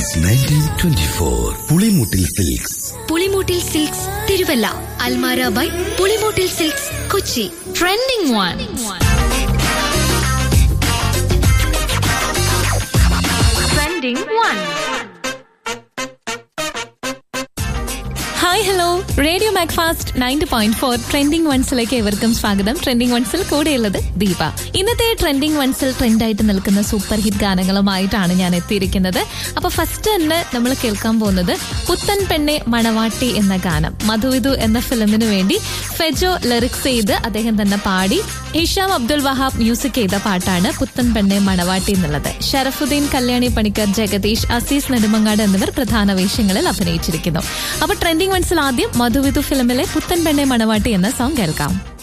since nineteen twenty four Pulimoottil silks Pulimoottil silks Thiruvalla Almara by Pulimoottil silks Kochi trending one trending one hi hello radio Macfast ninety point four trending വൺസിലേക്ക് ഏവർക്കും സ്വാഗതം trending വൺസിൽ കൂടെയുള്ളത് ദീപ ഇന്നത്തെ trending വൺസിൽ ട്രെൻഡായിട്ട് നിൽക്കുന്ന super hit ഗാനങ്ങളുമായിട്ടാണ് ഞാൻ എത്തിയിരിക്കുന്നത് അപ്പൊ ഫസ്റ്റ് തന്നെ നമ്മൾ കേൾക്കാൻ പോകുന്നത് പുത്തൻ പെണ്ണെ മണവാട്ടി എന്ന ഗാനം മധുവിധു എന്ന ഫിലിമിന് വേണ്ടി ഫെജോ ലിറിക്സ് ചെയ്ത് അദ്ദേഹം തന്നെ പാടി ഹിഷാം അബ്ദുൽ വഹാബ് മ്യൂസിക് ചെയ്ത പാട്ടാണ് പുത്തൻ പെണ്ണെ മണവാട്ടി എന്നുള്ളത് ഷറഫുദ്ദീൻ കല്യാണി പണിക്കർ ജഗദീഷ് അസീസ് നെടുമങ്ങാട് എന്നിവർ പ്രധാന വേഷങ്ങളിൽ അഭിനയിച്ചിരിക്കുന്നു അപ്പൊ ട്രെൻഡിംഗ് വൺസിൽ ആദ്യം മധുവിധു ഫിലിമിലെ പുത്തൻ പെണ്ണെ മണവാട്ടി എന്ന സോങ് കേൾക്കാം